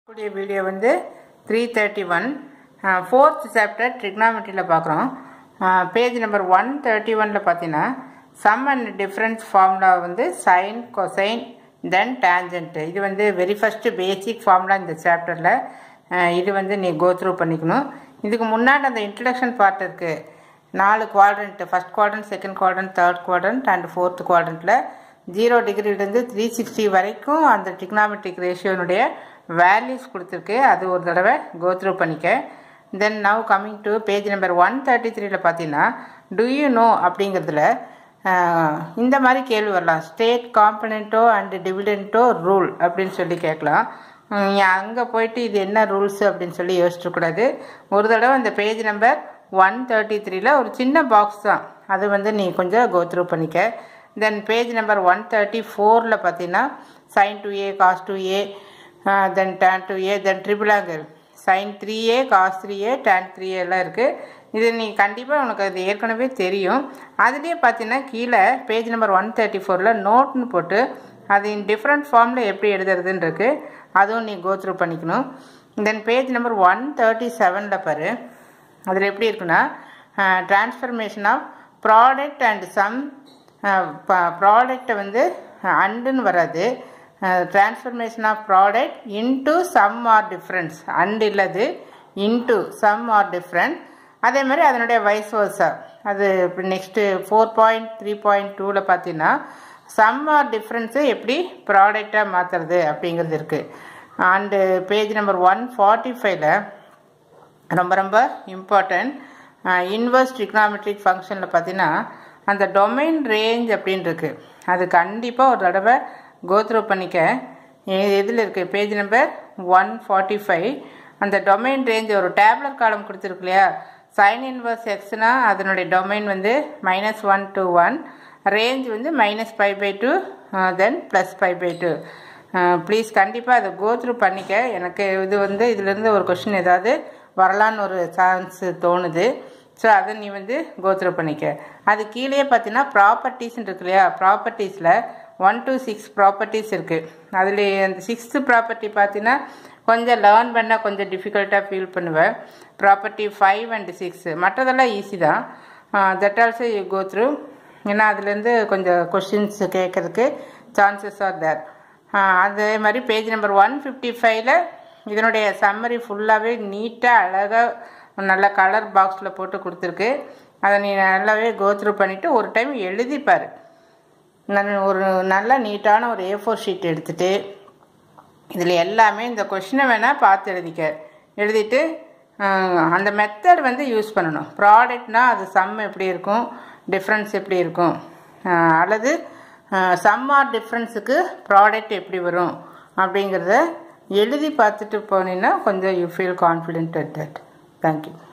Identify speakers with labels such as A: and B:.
A: கூடிய வீடியோ வந்து three thirty one fourth chapter ட்ரிக்னாமெட்ரியில் பார்க்குறோம் பேஜ் நம்பர் ஒன் தேர்ட்டி ஒனில் பார்த்தீங்கன்னா சம் அண்ட் டிஃப்ரென்ஸ் ஃபார்முலா வந்து சைன் கொசைன் தென் டேஞ்சன்ட்டு இது வந்து வெரி ஃபஸ்ட்டு பேசிக் ஃபார்முலா இந்த சாப்டரில் இது வந்து நீ கோ த்ரூ பண்ணிக்கணும் இதுக்கு முன்னாடி அந்த இன்ட்ரடக்ஷன் பார்ட் இருக்குது நாலு quadrant first quadrant second quadrant third quadrant and fourth குவாட்ரண்ட்டில் ஜீரோ டிகிரிலேருந்து த்ரீ சிக்ஸ்டி வரைக்கும் அந்த டிக்னாமெட்ரிக் ரேஷியோனுடைய வேல்யூஸ் கொடுத்துருக்கு அது ஒரு தடவை கோ த்ரூ பண்ணிக்க then now coming to page number one thirty த்ரீல பார்த்தீங்கன்னா டு யூ நோ அப்படிங்கிறதுல இந்த மாதிரி கேள்வி வரலாம் ஸ்டேட் காம்பனண்ட்டோ அண்ட் டிவிடெண்ட்டோ ரூல் அப்படின்னு சொல்லி கேட்கலாம் அங்கே போயிட்டு இது என்ன ரூல்ஸ் அப்படின்னு சொல்லி யோசிச்சுக்கூடாது ஒரு தடவை அந்த பேஜ் நம்பர் ஒன் தேர்ட்டி த்ரீல ஒரு சின்ன பாக்ஸ் தான் அது வந்து நீ கொஞ்சம் கோ த்ரூ பண்ணிக்க then page number one thirty ஃபோரில் பார்த்தீங்கன்னா sine two A cos two A then tan two A then triple angle sine three A cos three A tan three எல்லாம் இருக்குது இது நீ கண்டிப்பாக உனக்கு அது ஏற்கனவே தெரியும் அதுலேயே பார்த்தீங்கன்னா கீழே பேஜ் நம்பர் ஒன் தேர்ட்டி ஃபோரில் நோட்னு போட்டு அது இன் டிஃப்ரெண்ட் ஃபார்மில் எப்படி எழுதுறதுன்னு இருக்குது அதுவும் நீ கோ த்ரூ பண்ணிக்கணும் then page number one thirty செவனில் பாரு அதில் எப்படி இருக்குன்னா transformation of product and sum ப்ராடக்டை வந்து அண்டுன்னு வராது transformation of product into sum or difference and இல்லது இன்டு சம் ஆர் டிஃப்ரெண்ட் அதே மாதிரி அதனுடைய வைஸ் வர்ஸா அது இப்போ next four point three point டூவில் பார்த்தீங்கன்னா சம் ஆர் டிஃப்ரென்ஸு எப்படி ப்ராடக்டாக மாற்றுறது அப்படிங்கிறது இருக்குது அண்டு பேஜ் நம்பர் ஒன் ஃபார்ட்டி ஃபைவ்ல ரொம்ப ரொம்ப இம்பார்ட்டன்ட் இன்வர்ஸ் ட்ரிக்னாமெட்ரிக் ஃபங்க்ஷனில் பார்த்தீங்கன்னா அந்த டொமைன் ரேஞ்ச் அப்படின்னு இருக்கு அது கண்டிப்பாக ஒரு தடவை கோத்ரூ பண்ணிக்க இதில் இருக்குது page number one forty five அந்த டொமைன் ரேஞ்ச் ஒரு டேப்லெட் காலம் கொடுத்துருக்கு இல்லையா சைன் இன்வர்ஸ் எக்ஸ்னா அதனுடைய டொமைன் வந்து minus one to one range வந்து minus five by two then plus five by two please கண்டிப்பாக அதை கோத்ரூ பண்ணிக்க எனக்கு இது வந்து இதுலேருந்து ஒரு கொஷின் ஏதாவது வரலான்னு ஒரு சான்ஸ் தோணுது ஸோ அதை நீ வந்து கோத்ரூ பண்ணிக்க அது கீழே பார்த்தீங்கன்னா ப்ராப்பர்ட்டிஸ்ன்னு இருக்கு இல்லையா ப்ராப்பர்ட்டிஸில் ஒன் டு சிக்ஸ் ப்ராப்பர்ட்டிஸ் இருக்குது அதில் அந்த சிக்ஸ்த்து ப்ராப்பர்ட்டி பார்த்தீங்கன்னா கொஞ்சம் லேர்ன் பண்ண கொஞ்சம் டிஃபிகல்ட்டாக ஃபீல் பண்ணுவேன் ப்ராப்பர்ட்டி ஃபைவ் அண்ட் சிக்ஸ் மற்றதெல்லாம் ஈஸி தான் that also you go through ஏன்னா அதுலேருந்து கொஞ்சம் கொஷின்ஸ் கேட்கறதுக்கு சான்சஸ் ஆர் தேர் அதே மாதிரி பேஜ் நம்பர் ஒன் ஃபிஃப்டி ஃபைவ்ல இதனுடைய சம்மரி ஃபுல்லாகவே நீட்டாக அழகாக நல்ல கலர் பாக்ஸில் போட்டு கொடுத்துருக்கு அதை நீ நல்லாவே கோத்ரூ பண்ணிவிட்டு ஒரு டைம் எழுதிப்பார் நான் ஒரு நல்ல நீட்டான ஒரு ஏ ஃபோர் ஷீட் எடுத்துகிட்டு இதில் எல்லாமே இந்த கொஷினை வேணால் பார்த்து எழுதிக்க எழுதிட்டு அந்த மெத்தட் வந்து யூஸ் பண்ணணும் ப்ராடக்ட்னால் அது சம் எப்படி இருக்கும் டிஃப்ரென்ஸ் எப்படி இருக்கும் அல்லது சம் ஆர் டிஃப்ரென்ஸுக்கு ப்ராடக்ட் எப்படி வரும் அப்படிங்கிறத எழுதி பார்த்துட்டு போனீங்கன்னா கொஞ்சம் you feel confident at that thank you